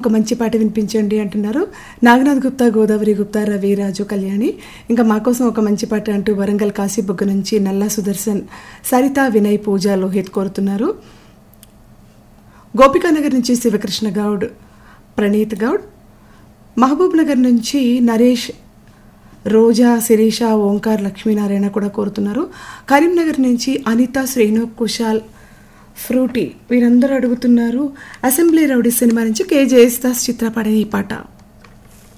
ఒక మంచి పాట వినిపించండి అంటున్నారు నాగనాథ్ గుప్తా గోదావరి గుప్తా రవి రాజు కళ్యాణి ఇంకా మా కోసం ఒక మంచి పాట అంటూ వరంగల్ కాశీబుగ్గ నుంచి నల్లా సుదర్శన్ సరిత వినయ్ పూజ లోహిత్ కోరుతున్నారు గోపికానగర్ నుంచి శివకృష్ణ గౌడ్ ప్రణీత్ గౌడ్ మహబూబ్ నగర్ నుంచి నరేష్ రోజా శిరీష ఓంకార్ లక్ష్మీనారాయణ కూడా కోరుతున్నారు కరీంనగర్ నుంచి అనిత శ్రీను కుశాల్ ఫ్రూటీ వీరందరూ అడుగుతున్నారు అసెంబ్లీ రౌడీ సినిమా నుంచి కే జయసుదాస్ చిత్రపడిన ఈ పాట